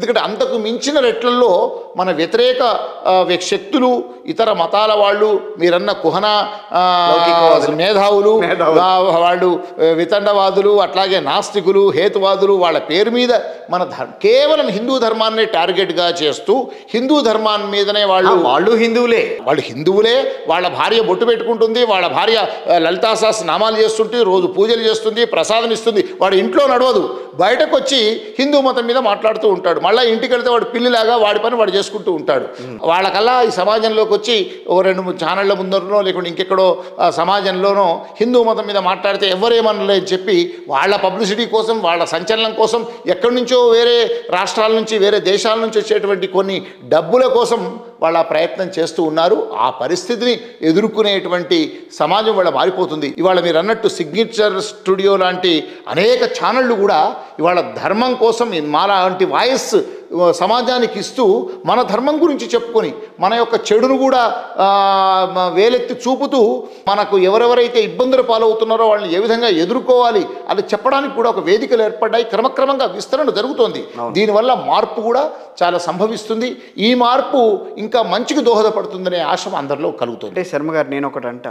ఎందుకంటే అంతకు మించిన రెట్లలో మన వ్యతిరేక ఆ, వ్య- శక్తులు ఇతర మతాల వాళ్ళు మీరన్న కుహన ఆ, మేధావులు మేధావులు. ఆ, వాళ్ళు ఆ, వితండవాదులు అట్లాగే నాస్తికులు హేతువాదులు వాళ్ళ పేరు మీద మన ధర్ కేవలం హిందూ ధర్మాన్ని టార్గెట్గా చేస్తూ హిందూ ధర్మాన్ని మీదనే వాళ్ళు వాళ్ళు హిందువులే వాళ్ళు హిందువులే వాళ్ళ భార్య బొట్టు పెట్టుకుంటుంది వాళ్ళ భార్య ఆ, లలితా సహస్ర నామాలు చేస్తుంటే రోజు పూజలు చేస్తుంది ప్రసాదం ఇస్తుంది వాడు ఇంట్లో నడవదు బయటకు వచ్చి హిందూ మతం మీద మాట్లాడుతూ ఉంటాడు మళ్ళీ ఇంటికి వెళ్తే వాడు పిల్లిలాగా వాడి పని వాడు చేసుకుంటూ ఉంటాడు వాళ్ళకల్లా ఈ సమాజంలోకి వచ్చి ఓ రెండు మూడు ఛానళ్ళ ముందరనో లేకుంటే ఇంకెక్కడో ఆ, సమాజంలోనో హిందూ మతం మీద మాట్లాడితే ఎవరేమనలే అని చెప్పి వాళ్ళ పబ్లిసిటీ కోసం వాళ్ళ సంచలనం కోసం ఎక్కడి నుంచో వేరే రాష్ట్రాల నుంచి వేరే దేశాల నుంచి వచ్చేటువంటి కొన్ని డబ్బుల కోసం వాళ్ళ ప్రయత్నం చేస్తూ ఉన్నారు ఆ పరిస్థితిని ఎదుర్కొనేటువంటి సమాజం వాళ్ళ మారిపోతుంది ఇవాళ మీరు అన్నట్టు సిగ్నేచర్ స్టూడియో లాంటి అనేక ఛానళ్ళు కూడా ఇవాళ ధర్మం కోసం మా లాంటి వాయిస్ సమాజానికి ఇస్తూ మన ధర్మం గురించి చెప్పుకొని మన యొక్క చెడును కూడా ఆ, మ- వేలెత్తి చూపుతూ మనకు ఎవరెవరైతే ఇబ్బందులు పాలవుతున్నారో వాళ్ళని ఏ విధంగా ఎదుర్కోవాలి అది చెప్పడానికి కూడా ఒక వేదికలు ఏర్పడ్డాయి క్రమక్రమంగా విస్తరణ జరుగుతోంది దీనివల్ల మార్పు కూడా చాలా సంభవిస్తుంది ఈ మార్పు ఇంకా మంచికి దోహదపడుతుందనే ఆశ అందరిలో కలుగుతుంది అంటే శర్మ గారు నేను ఒకటి అంట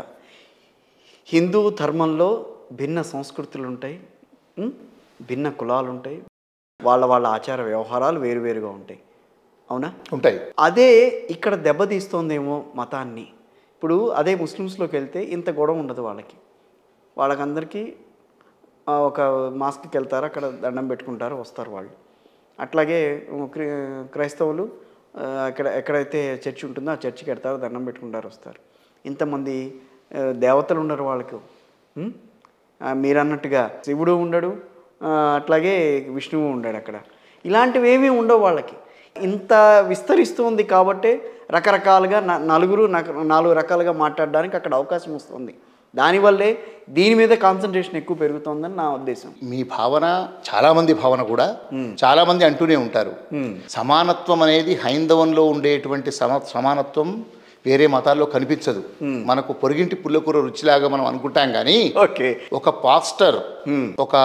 హిందూ ధర్మంలో భిన్న సంస్కృతులు ఉంటాయి ఉం? భిన్న కులాలు ఉంటాయి వాళ్ళ వాళ్ళ ఆచార వ్యవహారాలు వేరువేరుగా ఉంటాయి అవునా ఉంటాయి అదే ఇక్కడ దెబ్బతీస్తోందేమో మతాన్ని ఇప్పుడు అదే ముస్లిమ్స్లోకి వెళ్తే ఇంత గొడవ ఉండదు వాళ్ళకి వాళ్ళకందరికీ ఆ, ఒక మాస్క్కి వెళ్తారు అక్కడ దండం పెట్టుకుంటారు వస్తారు వాళ్ళు అట్లాగే క్రి క్రైస్తవులు ఆ, అక్కడ ఎక్కడైతే చర్చి ఉంటుందో ఆ చర్చికి వెళ్తారు దండం పెట్టుకుంటారు వస్తారు ఇంతమంది ఆ, దేవతలు ఉండరు వాళ్ళకు ఉం? ఆ, మీరు అన్నట్టుగా శివుడు ఉండడు ఆ, అట్లాగే విష్ణువు ఉండడు అక్కడ ఇలాంటివి ఏమీ ఉండవు వాళ్ళకి ఇంత విస్తరిస్తుంది కాబట్టి రకరకాలుగా న- నలుగురు నక- నాలుగు రకాలుగా మాట్లాడడానికి అక్కడ అవకాశం వస్తుంది దానివల్లే దీని మీద కాన్సన్ట్రేషన్ ఎక్కువ పెరుగుతోందని నా ఉద్దేశం మీ భావన చాలా మంది భావన కూడా చాలా మంది అంటూనే ఉంటారు సమానత్వం అనేది హైందవంలో ఉండేటువంటి సమ సమానత్వం వేరే మతాల్లో కనిపించదు మనకు పొరిగింటి పుల్లకూర రుచిలాగా మనం అనుకుంటాం కానీ ఓకే ఒక పాస్టర్ ఒక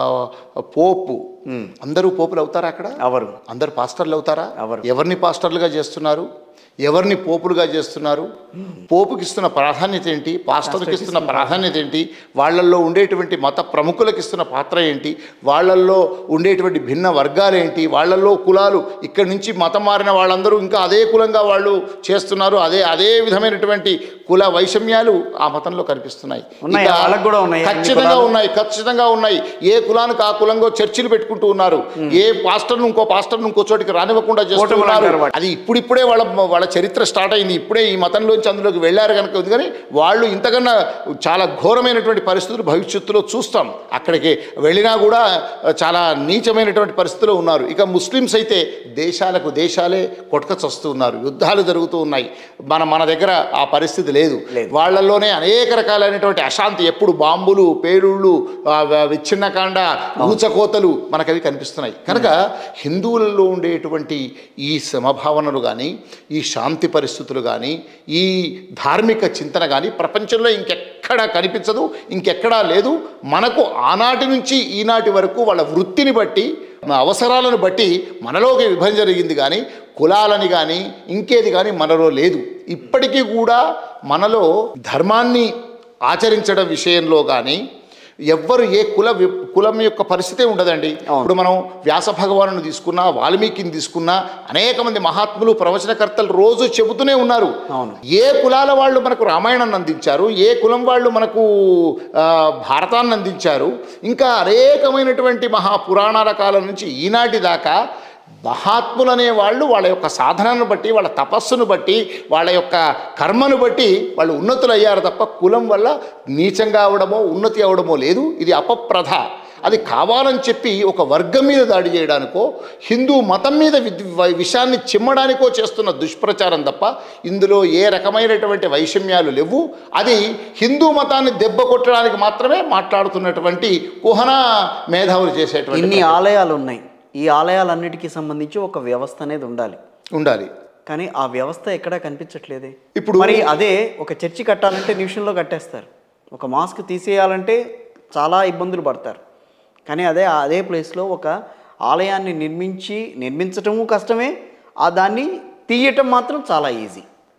పోపు అందరూ పోపులు అవుతారా అక్కడ అవరు అందరు పాస్టర్లు అవుతారా అవరు. ఎవరిని పాస్టర్లుగా చేస్తున్నారు ఎవరిని పోపులుగా చేస్తున్నారు పోపుకి ఇస్తున్న ప్రాధాన్యత ఏంటి పాస్టర్కి ఇస్తున్న ప్రాధాన్యత ఏంటి వాళ్ళల్లో ఉండేటువంటి మత ప్రముఖులకు ఇస్తున్న పాత్ర ఏంటి వాళ్ళల్లో ఉండేటువంటి భిన్న వర్గాలు ఏంటి వాళ్ళల్లో కులాలు ఇక్కడి నుంచి మతం మారిన వాళ్ళందరూ ఇంకా అదే కులంగా వాళ్ళు చేస్తున్నారు అదే అదే విధమైనటువంటి కుల వైషమ్యాలు ఆ మతంలో కనిపిస్తున్నాయి ఉన్నాయి, ఇక వాళ్ళకు కూడా ఉన్నాయి. అన్ని ఖచ్చితంగా కులాలు. ఉన్నాయి ఖచ్చితంగా ఉన్నాయి ఏ కులానికి ఆ కులంలో చర్చిలు పెట్టుకుంటూ ఉన్నారు ఏ పాస్టర్ను ఇంకో పాస్టర్ను ఇంకో చోటికి రానివ్వకుండా కూటములు చేస్తున్నారు అంటారు వాటిని. అది ఇప్పుడిప్పుడే వాళ్ళ వాళ్ళ చరిత్ర స్టార్ట్ అయింది ఇప్పుడే ఈ మతంలోంచి అందులోకి వెళ్ళారు కనుక ఉంది కానీ వాళ్ళు ఇంతకన్నా చాలా ఘోరమైనటువంటి పరిస్థితులు భవిష్యత్తులో చూస్తాం అక్కడికి వెళ్ళినా కూడా చాలా నీచమైనటువంటి పరిస్థితిలో ఉన్నారు ఇక ముస్లిమ్స్ అయితే దేశాలకు దేశాలే కొట్టుక చస్తూ ఉన్నారు యుద్ధాలు జరుగుతూ ఉన్నాయి మన మన దగ్గర ఆ పరిస్థితి లేదు లేదు. వాళ్ళల్లోనే అనేక రకాలైనటువంటి అశాంతి ఎప్పుడు బాంబులు పేలుళ్ళు ఆ, వ- విచ్ఛిన్నకాండ ఊచకోతలు మనకు అవి కనిపిస్తున్నాయి కనుక హిందువులలో ఉండేటువంటి ఈ సమభావనలు కానీ ఈ శాంతి పరిస్థితులు కానీ ఈ ధార్మిక చింతన కానీ ప్రపంచంలో ఇంకెక్కడా కనిపించదు ఇంకెక్కడా లేదు మనకు ఆనాటి నుంచి ఈనాటి వరకు వాళ్ళ వృత్తిని బట్టి మన అవసరాలను బట్టి మనలోకి విభజన జరిగింది కానీ కులాలని కానీ ఇంకేది కానీ మనలో లేదు ఇప్పటికీ కూడా మనలో ధర్మాన్ని ఆచరించడం విషయంలో కానీ ఎవ్వరు ఏ కుల వి- కులం యొక్క పరిస్థితే ఉండదండి ఇప్పుడు మనం వ్యాస భగవాను తీసుకున్నా వాల్మీకిని తీసుకున్నా అనేక మంది మహాత్ములు ప్రవచనకర్తలు రోజు చెబుతూనే ఉన్నారు అవును. ఏ కులాల వాళ్ళు మనకు రామాయణాన్ని అందించారు ఏ కులం వాళ్ళు మనకు ఆ, భారతాన్ని అందించారు ఇంకా అనేకమైనటువంటి మహాపురాణాల కాలం నుంచి ఈనాటి దాకా మహాత్ములనే వాళ్ళు వాళ్ళ యొక్క సాధనను బట్టి వాళ్ళ తపస్సును బట్టి వాళ్ళ యొక్క కర్మను బట్టి వాళ్ళు ఉన్నతులు అయ్యారు తప్ప కులం వల్ల నీచంగా అవడమో ఉన్నతి అవడమో లేదు ఇది అపప్రథ అది కావాలని చెప్పి ఒక వర్గం మీద దాడి చేయడానికో హిందూ మతం మీద విద్- వ- విషయాన్ని చిమ్మడానికో చేస్తున్న దుష్ప్రచారం తప్ప ఇందులో ఏ రకమైనటువంటి వైషమ్యాలు లేవు అది హిందూ మతాన్ని దెబ్బ కొట్టడానికి మాత్రమే మాట్లాడుతున్నటువంటి కుహన మేధావులు చేసేటువంటి ఇన్ని ఆలయాలు ఉన్నాయి ఈ ఆలయాలన్నిటికీ సంబంధించి ఒక వ్యవస్థ అనేది ఉండాలి ఉండాలి కానీ ఆ వ్యవస్థ ఎక్కడా కనిపించట్లేదే ఇప్పుడు- మరి అదే ఒక చర్చి కట్టాలంటే నిమిషంలో కట్టేస్తారు ఒక మాస్క్ తీసేయాలంటే చాలా ఇబ్బందులు పడతారు కానీ అదే అదే ప్లేస్లో ఒక ఆలయాన్ని నిర్మించి నిర్మించటము కష్టమే ఆ దాన్ని తీయటం మాత్రం చాలా ఈజీ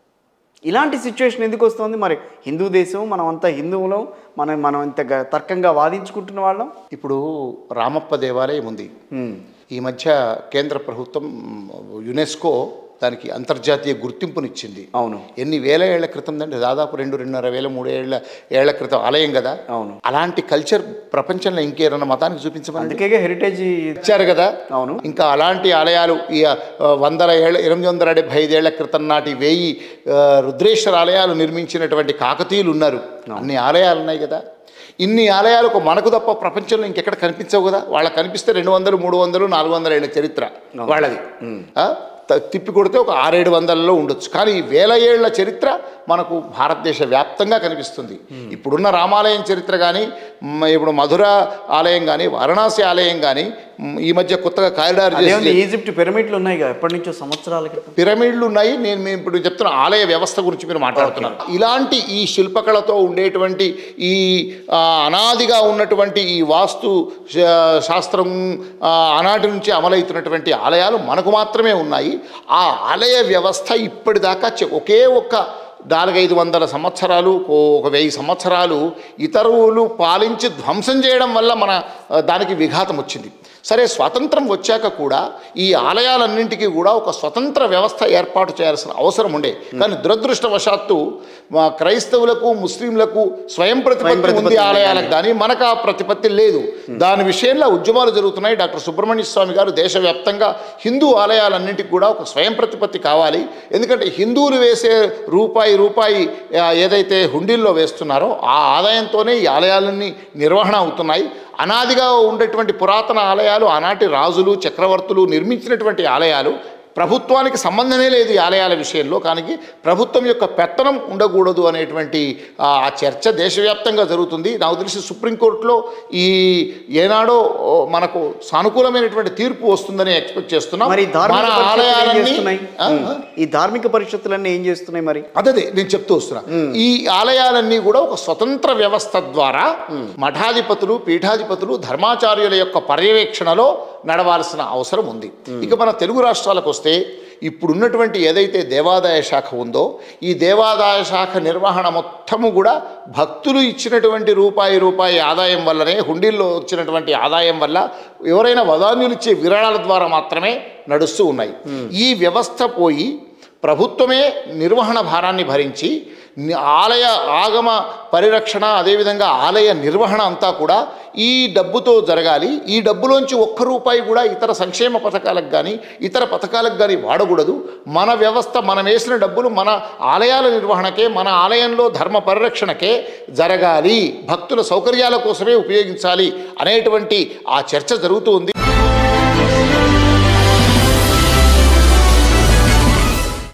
ఇలాంటి సిచ్యువేషన్ ఎందుకు వస్తుంది మరి హిందూ దేశం మనం అంతా హిందువులం మనం మనం ఇంత గ- తర్కంగా వాదించుకుంటున్న వాళ్ళం ఇప్పుడు రామప్ప దేవాలయం ఉంది హ్మ్. ఈ మధ్య కేంద్ర ప్రభుత్వం యునెస్కో దానికి అంతర్జాతీయ గుర్తింపునిచ్చింది అవును ఎన్ని వేల ఏళ్ల క్రితం అంటే దాదాపు రెండు రెండున్నర వేల మూడు ఏళ్ల ఏళ్ల క్రితం ఆలయం కదా అవును అలాంటి కల్చర్ ప్రపంచంలో ఇంకేరన్న మతానికి చూపించమని అందుకే హెరిటేజ్ ఇచ్చారు కదా అవును ఇంకా అలాంటి ఆలయాలు ఈ ఆ, వందల ఏళ్ళ ఎనిమిది వందల డెబ్బై ఐదేళ్ల క్రితం నాటి వేయి ఆ, రుద్రేశ్వర ఆలయాలు నిర్మించినటువంటి కాకతీయులు ఉన్నారు అన్ని ఆలయాలు ఉన్నాయి కదా ఇన్ని ఆలయాలకు మనకు తప్ప ప్రపంచంలో ఇంకెక్కడ కనిపించవు కదా వాళ్ళకి కనిపిస్తే రెండు వందలు మూడు వందలు నాలుగు వందల ఏళ్ళ చరిత్ర వాళ్ళది ఆ? త- తిప్పి కొడితే ఒక ఆరేడు వందలలో ఉండొచ్చు కానీ ఈ వేల ఏళ్ల చరిత్ర మనకు భారతదేశ వ్యాప్తంగా కనిపిస్తుంది ఇప్పుడున్న రామాలయం చరిత్ర కానీ మ్, ఇప్పుడు మధుర ఆలయం కానీ వారణాసి ఆలయం కానీ మ్, ఈ మధ్య కొత్తగా కారిడార్ అదేముంది చేసి ఈజిప్ట్ పిరమిడ్లు ఉన్నాయి కదా ఎప్పటి నుంచో సంవత్సరాల క్రితం పిరమిడ్లు ఉన్నాయి నేను మేము ఇప్పుడు చెప్తున్న ఆలయ వ్యవస్థ గురించి మీరు మాట్లాడుతున్నారు ఇలాంటి ఈ శిల్పకళతో ఉండేటువంటి ఈ ఆ, అనాదిగా ఉన్నటువంటి ఈ వాస్తు శా- శాస్త్రం ఆ, ఆనాటి నుంచి అమలవుతున్నటువంటి ఆలయాలు మనకు మాత్రమే ఉన్నాయి ఆ ఆలయ వ్యవస్థ ఇప్పటిదాకా చె- ఒకే ఒక్క నాలుగైదు వందల సంవత్సరాలు ఓ- ఒక వెయ్యి సంవత్సరాలు ఇతరులు పాలించి ధ్వంసం చేయడం వల్ల మన ఆ, దానికి విఘాతం వచ్చింది సరే స్వాతంత్రం వచ్చాక కూడా ఈ ఆలయాలన్నింటికీ కూడా ఒక స్వతంత్ర వ్యవస్థ ఏర్పాటు చేయాల్సిన అవసరం ఉండే కానీ దురదృష్టవశాత్తు మా క్రైస్తవులకు ముస్లింలకు స్వయం ప్రతిపత్తి ఉంది ప్రతిపత్తి ఆలయాలకు కానీ మనకు ఆ ప్రతిపత్తి లేదు దాని విషయంలో ఉద్యమాలు జరుగుతున్నాయి డాక్టర్ సుబ్రహ్మణ్య స్వామి గారు దేశవ్యాప్తంగా హిందూ ఆలయాలన్నింటికి కూడా ఒక స్వయం ప్రతిపత్తి కావాలి ఎందుకంటే హిందువులు వేసే రూపాయి రూపాయి ఆ, ఏదైతే హుండీల్లో వేస్తున్నారో ఆ ఆదాయంతోనే ఈ ఆలయాలన్నీ నిర్వహణ అవుతున్నాయి అనాదిగా ఉండేటువంటి పురాతన ఆలయాలు ఆనాటి రాజులు చక్రవర్తులు నిర్మించినటువంటి ఆలయాలు ప్రభుత్వానికి సంబంధమే లేదు ఈ ఆలయాల విషయంలో కానీ ప్రభుత్వం యొక్క పెత్తనం ఉండకూడదు అనేటువంటి ఆ ఆ చర్చ దేశవ్యాప్తంగా జరుగుతుంది నాకు తెలిసి సుప్రీంకోర్టులో ఈ ఏనాడో ఓ, మనకు సానుకూలమైనటువంటి తీర్పు వస్తుందని ఎక్స్పెక్ట్ చేస్తున్నాం మరి ఈ ధార్మిక మన పరిషత్తులు ఏం ఆలయాలన్నీ చేస్తున్నాయి ఆ, ఉమ్. ఈ ధార్మిక పరిషత్తులన్నీ ఏం చేస్తున్నాయి మరి అదే నేను చెప్తూ వస్తున్నా ఈ ఆలయాలన్నీ కూడా ఒక స్వతంత్ర వ్యవస్థ ద్వారా మఠాధిపతులు పీఠాధిపతులు ధర్మాచార్యుల యొక్క పర్యవేక్షణలో నడవాల్సిన అవసరం ఉంది ఇక మన తెలుగు రాష్ట్రాలకు వస్తే ఇప్పుడున్నటువంటి ఏదైతే దేవాదాయ శాఖ ఉందో ఈ దేవాదాయ శాఖ నిర్వహణ మొత్తము కూడా భక్తులు ఇచ్చినటువంటి రూపాయి రూపాయి ఆదాయం వల్లనే హుండీల్లో వచ్చినటువంటి ఆదాయం వల్ల ఎవరైనా వదాన్యులు ఇచ్చే విరాళాల ద్వారా మాత్రమే నడుస్తూ ఉన్నాయి ఈ వ్యవస్థ పోయి ప్రభుత్వమే నిర్వహణ భారాన్ని భరించి ని- ఆలయ ఆగమ పరిరక్షణ అదేవిధంగా ఆలయ నిర్వహణ అంతా కూడా ఈ డబ్బుతో జరగాలి ఈ డబ్బులోంచి ఒక్క రూపాయి కూడా ఇతర సంక్షేమ పథకాలకు కానీ ఇతర పథకాలకు కానీ వాడకూడదు మన వ్యవస్థ మనం వేసిన డబ్బులు మన ఆలయాల నిర్వహణకే మన ఆలయంలో ధర్మ పరిరక్షణకే జరగాలి భక్తుల సౌకర్యాల కోసమే ఉపయోగించాలి అనేటువంటి ఆ చర్చ జరుగుతూ ఉంది